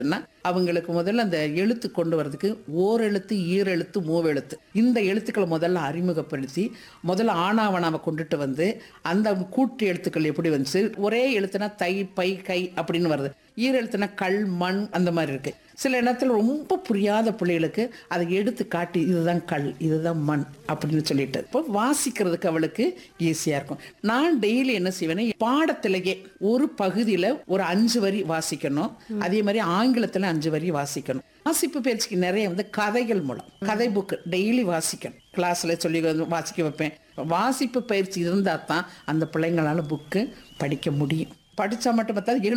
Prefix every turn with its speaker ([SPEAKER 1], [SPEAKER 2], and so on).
[SPEAKER 1] னா, அவங்களுக்கு முதல்ல அந்த எழுத்து கொண்டு வரதுக்கு ஓரெழுத்து ஈரெழுத்து மூவெழுத்து இந்த எழுத்துக்களை முதல்ல அறிமுகப்படுத்தி முதல்ல ஆனாவனாவை கொண்டுட்டு வந்து அந்த கூட்டு எழுத்துக்கள் எப்படி வந்துச்சு ஒரே எழுத்துனா தை பை கை அப்படின்னு வருது ஈரெழுத்துனா கல் மண் அந்த மாதிரி இருக்கு சில இடத்துல ரொம்ப புரியாத பிள்ளைகளுக்கு அதை எடுத்து காட்டி இதுதான் கல் இதுதான் மண் அப்படின்னு சொல்லிட்டு இப்போ வாசிக்கிறதுக்கு அவளுக்கு ஈஸியாக இருக்கும் நான் டெய்லி என்ன செய்வேன்னா பாடத்திலேயே ஒரு பகுதியில் ஒரு அஞ்சு வரி வாசிக்கணும் அதே மாதிரி ஆங்கிலத்தில் அஞ்சு வரி வாசிக்கணும் வாசிப்பு பயிற்சிக்கு நிறைய வந்து கதைகள் மூலம் கதை புக்கு டெய்லி வாசிக்கணும் கிளாஸ்ல சொல்லி வந்து வாசிக்க வைப்பேன் வாசிப்பு பயிற்சி இருந்தால் தான் அந்த பிள்ளைங்களால புக்கு படிக்க முடியும் படித்தா மட்டும் பார்த்தா எழுத